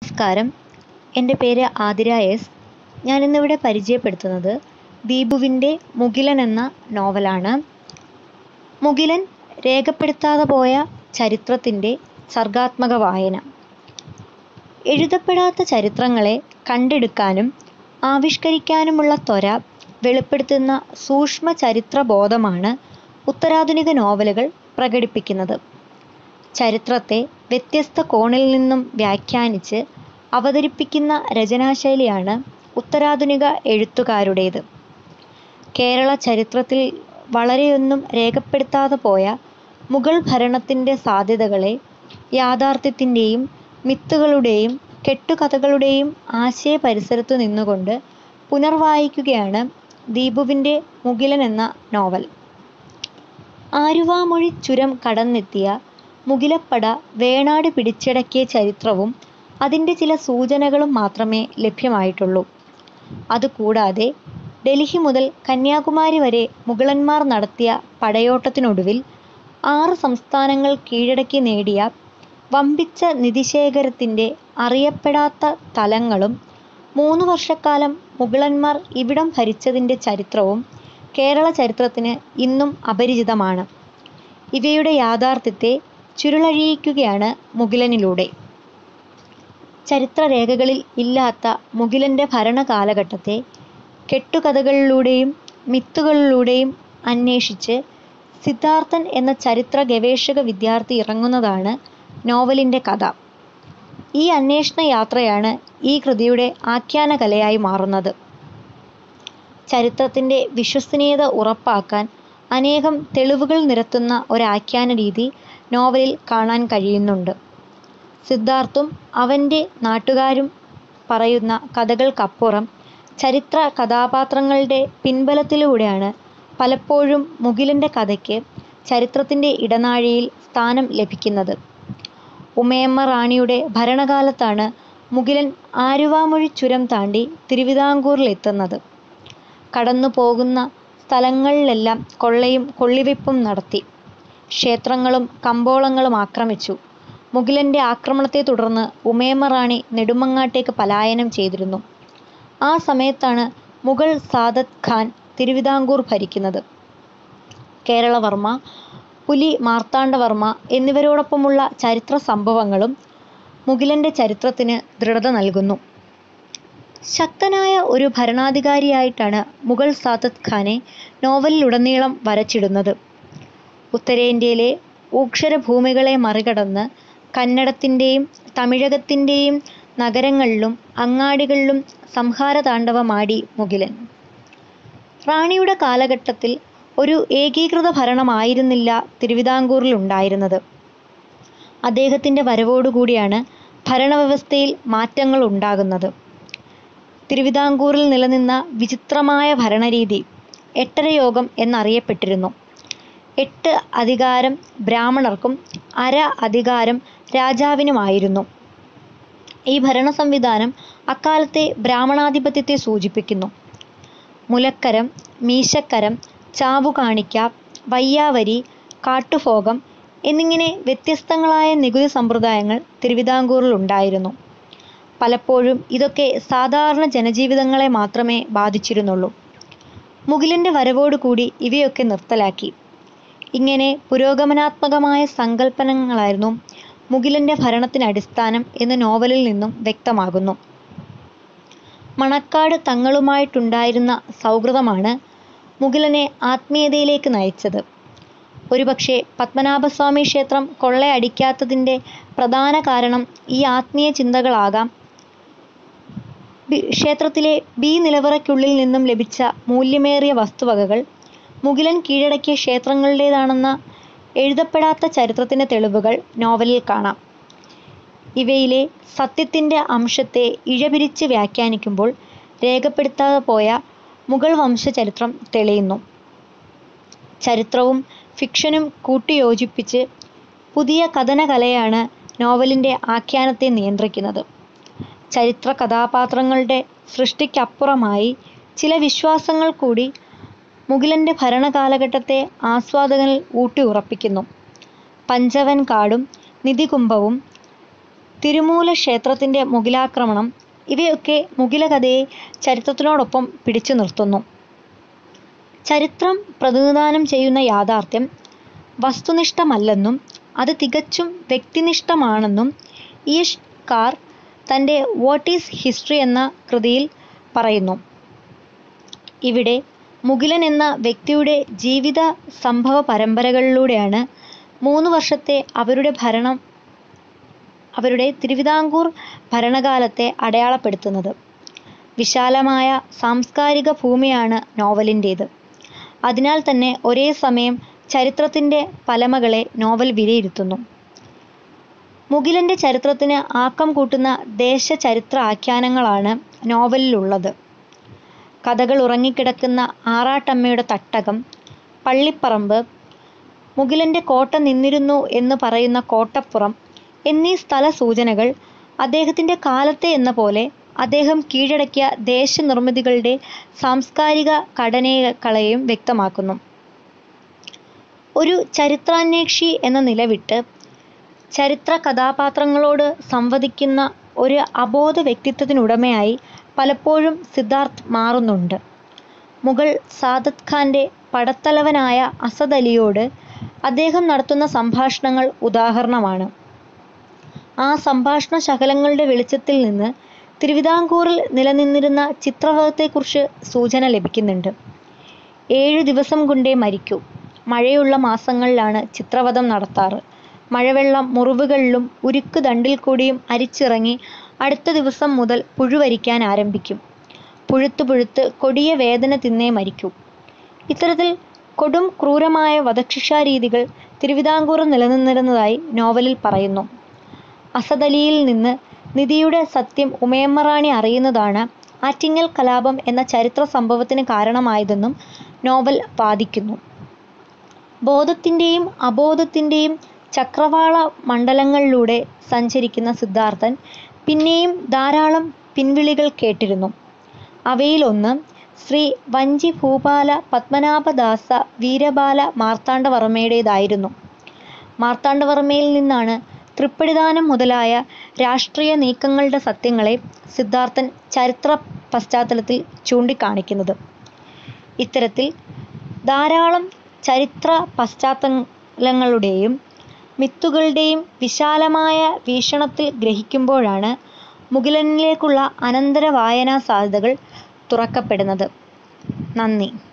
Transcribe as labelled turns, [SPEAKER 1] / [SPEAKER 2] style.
[SPEAKER 1] നമസ്കാരം എൻ്റെ പേര് ആതിര എസ് ഞാനിന്നിവിടെ പരിചയപ്പെടുത്തുന്നത് ദീപുവിൻ്റെ മുകിലൻ എന്ന നോവലാണ് മുകിലൻ രേഖപ്പെടുത്താതെ പോയ ചരിത്രത്തിൻ്റെ സർഗാത്മക വായന എഴുതപ്പെടാത്ത ചരിത്രങ്ങളെ കണ്ടെടുക്കാനും ആവിഷ്കരിക്കാനുമുള്ള ത്വര വെളിപ്പെടുത്തുന്ന സൂക്ഷ്മ ചരിത്രബോധമാണ് ഉത്തരാധുനിക നോവലുകൾ പ്രകടിപ്പിക്കുന്നത് ചരിത്രത്തെ വ്യത്യസ്ത കോണിൽ നിന്നും വ്യാഖ്യാനിച്ച് അവതരിപ്പിക്കുന്ന രചനാശൈലിയാണ് ഉത്തരാധുനിക എഴുത്തുകാരുടേത് കേരള ചരിത്രത്തിൽ വളരെയൊന്നും രേഖപ്പെടുത്താതെ പോയ മുഗൾ ഭരണത്തിൻ്റെ സാധ്യതകളെ യാഥാർത്ഥ്യത്തിൻ്റെയും മിത്തുകളുടെയും കെട്ടുകഥകളുടെയും ആശയ പരിസരത്തു നിന്നുകൊണ്ട് പുനർവായിക്കുകയാണ് ദീപുവിൻ്റെ മുകിലൻ എന്ന നോവൽ ആലുവാമൊഴി ചുരം കടന്നെത്തിയ മുകിലപ്പട വേണാട് പിടിച്ചടക്കിയ ചരിത്രവും അതിൻ്റെ ചില സൂചനകളും മാത്രമേ ലഭ്യമായിട്ടുള്ളൂ അതുകൂടാതെ ഡൽഹി മുതൽ കന്യാകുമാരി വരെ മുഗളന്മാർ നടത്തിയ പടയോട്ടത്തിനൊടുവിൽ ആറ് സംസ്ഥാനങ്ങൾ കീഴടക്കി നേടിയ വമ്പിച്ച നിധിശേഖരത്തിൻ്റെ അറിയപ്പെടാത്ത തലങ്ങളും മൂന്ന് വർഷക്കാലം മുഗളന്മാർ ഇവിടം ഭരിച്ചതിൻ്റെ ചരിത്രവും കേരള ചരിത്രത്തിന് ഇന്നും അപരിചിതമാണ് ഇവയുടെ യാഥാർത്ഥ്യത്തെ ചുരുളഴിയിക്കുകയാണ് മുകിലനിലൂടെ ചരിത്രരേഖകളിൽ ഇല്ലാത്ത മുകിലൻ്റെ ഭരണകാലഘട്ടത്തെ കെട്ടുകഥകളിലൂടെയും മിത്തുകളിലൂടെയും അന്വേഷിച്ച് സിദ്ധാർത്ഥൻ എന്ന ചരിത്ര ഗവേഷക വിദ്യാർത്ഥി ഇറങ്ങുന്നതാണ് നോവലിൻ്റെ കഥ ഈ അന്വേഷണ യാത്രയാണ് ഈ കൃതിയുടെ ആഖ്യാന കലയായി മാറുന്നത് ചരിത്രത്തിൻ്റെ വിശ്വസനീയത ഉറപ്പാക്കാൻ അനേകം തെളിവുകൾ നിരത്തുന്ന ഒരാഖ്യാന രീതി നോവലിൽ കാണാൻ കഴിയുന്നുണ്ട് സിദ്ധാർത്ഥും അവൻ്റെ നാട്ടുകാരും പറയുന്ന കഥകൾക്കപ്പുറം ചരിത്ര കഥാപാത്രങ്ങളുടെ പിൻബലത്തിലൂടെയാണ് പലപ്പോഴും മുകിലൻ്റെ കഥയ്ക്ക് ചരിത്രത്തിൻ്റെ ഇടനാഴിയിൽ സ്ഥാനം ലഭിക്കുന്നത് ഉമയമ്മ റാണിയുടെ ഭരണകാലത്താണ് മുകിലൻ ആലുവാമൊഴി ചുരം താണ്ടി തിരുവിതാംകൂറിലെത്തുന്നത് കടന്നു പോകുന്ന സ്ഥലങ്ങളിലെല്ലാം കൊള്ളയും കൊള്ളിവെപ്പും നടത്തി ക്ഷേത്രങ്ങളും കമ്പോളങ്ങളും ആക്രമിച്ചു മുകിലൻ്റെ ആക്രമണത്തെ തുടർന്ന് ഉമയമ്മ റാണി നെടുമങ്ങാട്ടേക്ക് പലായനം ചെയ്തിരുന്നു ആ സമയത്താണ് മുഗൾ സാദത്ത് ഖാൻ തിരുവിതാംകൂർ ഭരിക്കുന്നത് കേരളവർമ്മ പുലി മാർത്താണ്ഡവർമ്മ എന്നിവരോടൊപ്പമുള്ള ചരിത്ര സംഭവങ്ങളും മുകിലൻ്റെ ചരിത്രത്തിന് ദൃഢത നൽകുന്നു ശക്തനായ ഒരു ഭരണാധികാരിയായിട്ടാണ് മുഗൾ സാദത്ത് ഖാനെ നോവലിലുടനീളം വരച്ചിടുന്നത് ഉത്തരേന്ത്യയിലെ ഊക്ഷരഭൂമികളെ മറികടന്ന് കന്നഡത്തിൻ്റെയും തമിഴകത്തിൻ്റെയും നഗരങ്ങളിലും അങ്ങാടികളിലും സംഹാരതാണ്ഡവമാടി മുകിലൻ റാണിയുടെ കാലഘട്ടത്തിൽ ഒരു ഏകീകൃത ഭരണമായിരുന്നില്ല തിരുവിതാംകൂറിൽ ഉണ്ടായിരുന്നത് അദ്ദേഹത്തിൻ്റെ വരവോടുകൂടിയാണ് ഭരണവ്യവസ്ഥയിൽ മാറ്റങ്ങൾ ഉണ്ടാകുന്നത് തിരുവിതാംകൂറിൽ നിലനിന്ന വിചിത്രമായ ഭരണരീതി എട്ടരയോഗം എന്നറിയപ്പെട്ടിരുന്നു എട്ട് അധികാരം ബ്രാഹ്മണർക്കും അര അധികാരം രാജാവിനുമായിരുന്നു ഈ ഭരണ സംവിധാനം അക്കാലത്തെ ബ്രാഹ്മണാധിപത്യത്തെ സൂചിപ്പിക്കുന്നു മുലക്കരം മീശക്കരം ചാവുകാണിക്ക വയ്യാവരി കാട്ടുഭോഗം എന്നിങ്ങനെ വ്യത്യസ്തങ്ങളായ നികുതി സമ്പ്രദായങ്ങൾ തിരുവിതാംകൂറിൽ ഉണ്ടായിരുന്നു പലപ്പോഴും ഇതൊക്കെ സാധാരണ ജനജീവിതങ്ങളെ മാത്രമേ ബാധിച്ചിരുന്നുള്ളൂ മുകിലൻ്റെ വരവോടുകൂടി ഇവയൊക്കെ നിർത്തലാക്കി ഇങ്ങനെ പുരോഗമനാത്മകമായ സങ്കല്പനങ്ങളായിരുന്നു മുകിലൻ്റെ ഭരണത്തിന് അടിസ്ഥാനം എന്ന് നോവലിൽ നിന്നും വ്യക്തമാകുന്നു മണക്കാട് തങ്ങളുമായിട്ടുണ്ടായിരുന്ന സൗഹൃദമാണ് മുകിലനെ ആത്മീയതയിലേക്ക് നയിച്ചത് ഒരുപക്ഷെ പത്മനാഭസ്വാമി ക്ഷേത്രം കൊള്ളയടിക്കാത്തതിൻ്റെ പ്രധാന കാരണം ഈ ആത്മീയ ചിന്തകളാകാം ക്ഷേത്രത്തിലെ ബി നിലവറയ്ക്കുള്ളിൽ നിന്നും ലഭിച്ച മൂല്യമേറിയ വസ്തുവകകൾ മുകിലൻ കീഴടക്കിയ ക്ഷേത്രങ്ങളുടേതാണെന്ന എഴുതപ്പെടാത്ത ചരിത്രത്തിൻ്റെ തെളിവുകൾ നോവലിൽ കാണാം ഇവയിലെ സത്യത്തിൻ്റെ അംശത്തെ ഇഴപിരിച്ച് വ്യാഖ്യാനിക്കുമ്പോൾ രേഖപ്പെടുത്താതെ പോയ മുഗൾ വംശചരിത്രം തെളിയുന്നു ചരിത്രവും ഫിക്ഷനും കൂട്ടിയോജിപ്പിച്ച് പുതിയ കഥനകലയാണ് നോവലിൻ്റെ ആഖ്യാനത്തെ നിയന്ത്രിക്കുന്നത് ചരിത്ര കഥാപാത്രങ്ങളുടെ സൃഷ്ടിക്കപ്പുറമായി ചില വിശ്വാസങ്ങൾ കൂടി മുകിലൻ്റെ ഭരണകാലഘട്ടത്തെ ആസ്വാദകനിൽ ഊട്ടി ഉറപ്പിക്കുന്നു പഞ്ചവൻ കാടും നിധികുംഭവും തിരുമൂല ക്ഷേത്രത്തിൻ്റെ മുഗലാക്രമണം ഇവയൊക്കെ മുഗില കഥയെ ചരിത്രത്തിനോടൊപ്പം പിടിച്ചു നിർത്തുന്നു ചരിത്രം പ്രതിനിധാനം ചെയ്യുന്ന യാഥാർത്ഥ്യം വസ്തുനിഷ്ഠമല്ലെന്നും അത് തികച്ചും വ്യക്തിനിഷ്ഠമാണെന്നും ഈഷ് കാർ തൻ്റെ വാട്ട് ഈസ് ഹിസ്റ്ററി എന്ന കൃതിയിൽ പറയുന്നു ഇവിടെ മുകിലൻ എന്ന വ്യക്തിയുടെ ജീവിത സംഭവ പരമ്പരകളിലൂടെയാണ് മൂന്ന് വർഷത്തെ അവരുടെ ഭരണം അവരുടെ തിരുവിതാംകൂർ ഭരണകാലത്തെ അടയാളപ്പെടുത്തുന്നത് വിശാലമായ സാംസ്കാരിക ഭൂമിയാണ് നോവലിൻ്റേത് അതിനാൽ തന്നെ ഒരേ സമയം ചരിത്രത്തിൻ്റെ പലമകളെ നോവൽ വിലയിരുത്തുന്നു മുകിലൻ്റെ ചരിത്രത്തിന് ആക്കം കൂട്ടുന്ന ദേശചരിത്ര ആഖ്യാനങ്ങളാണ് നോവലിലുള്ളത് കഥകൾ ഉറങ്ങിക്കിടക്കുന്ന ആറാട്ടമ്മയുടെ തട്ടകം പള്ളിപ്പറമ്പ് മുകിലൻ്റെ കോട്ട നിന്നിരുന്നു എന്ന് പറയുന്ന കോട്ടപ്പുറം എന്നീ സ്ഥല സൂചനകൾ അദ്ദേഹത്തിൻ്റെ കാലത്തെ എന്ന പോലെ അദ്ദേഹം കീഴടക്കിയ ദേശനിർമ്മിതികളുടെ സാംസ്കാരിക ഘടനകളെയും വ്യക്തമാക്കുന്നു ഒരു ചരിത്രാന്വേഷി എന്ന നിലവിട്ട് ചരിത്ര കഥാപാത്രങ്ങളോട് സംവദിക്കുന്ന ഒരു അബോധ വ്യക്തിത്വത്തിനുടമയായി പലപ്പോഴും സിദ്ധാർത്ഥ് മാറുന്നുണ്ട് മുഗൾ സാദത്ത് ഖാൻ്റെ പടത്തലവനായ അസദ് അലിയോട് അദ്ദേഹം നടത്തുന്ന സംഭാഷണങ്ങൾ ഉദാഹരണമാണ് ആ സംഭാഷണ ശകലങ്ങളുടെ വെളിച്ചത്തിൽ നിന്ന് തിരുവിതാംകൂറിൽ നിലനിന്നിരുന്ന ചിത്രവധത്തെക്കുറിച്ച് സൂചന ലഭിക്കുന്നുണ്ട് ഏഴു ദിവസം കൊണ്ടേ മരിക്കൂ മഴയുള്ള മാസങ്ങളിലാണ് ചിത്രവധം നടത്താറ് മഴവെള്ളം മുറിവുകളിലും ഉരുക്ക് ദണ്ടിൽ കൂടിയും അരിച്ചിറങ്ങി അടുത്ത ദിവസം മുതൽ പുഴുവരിക്കാൻ ആരംഭിക്കും പുഴുത്ത് പുഴുത്ത് കൊടിയ വേദന തിന്നേ മരിക്കൂ ഇത്തരത്തിൽ കൊടും ക്രൂരമായ വധശിക്ഷാരീതികൾ തിരുവിതാംകൂറിൽ നിലനിന്നിരുന്നതായി നോവലിൽ പറയുന്നു അസദലിയിൽ നിന്ന് നിധിയുടെ സത്യം ഉമയമ്മ റാണി അറിയുന്നതാണ് ആറ്റിങ്ങൽ കലാപം എന്ന ചരിത്ര സംഭവത്തിന് കാരണമായതെന്നും നോവൽ വാദിക്കുന്നു ബോധത്തിൻ്റെയും അബോധത്തിൻ്റെയും ചക്രവാള മണ്ഡലങ്ങളിലൂടെ സഞ്ചരിക്കുന്ന സിദ്ധാർത്ഥൻ പിന്നെയും ധാരാളം പിൻവിളികൾ കേട്ടിരുന്നു അവയിലൊന്ന് ശ്രീ വഞ്ചി ഭൂപാല പത്മനാഭദാസ വീരബാല മാർത്താണ്ഡവർമ്മയുടേതായിരുന്നു മാർത്താണ്ഡവർമ്മയിൽ നിന്നാണ് തൃപ്പടിദാനം മുതലായ രാഷ്ട്രീയ നീക്കങ്ങളുടെ സത്യങ്ങളെ സിദ്ധാർത്ഥൻ ചരിത്ര പശ്ചാത്തലത്തിൽ ചൂണ്ടിക്കാണിക്കുന്നത് ഇത്തരത്തിൽ ധാരാളം ചരിത്ര പശ്ചാത്തലങ്ങളുടെയും മിത്തുകളുടെയും വിശാലമായ വീക്ഷണത്തിൽ ഗ്രഹിക്കുമ്പോഴാണ് മുകിലനിലേക്കുള്ള അനന്തര വായനാ സാധ്യതകൾ തുറക്കപ്പെടുന്നത് നന്ദി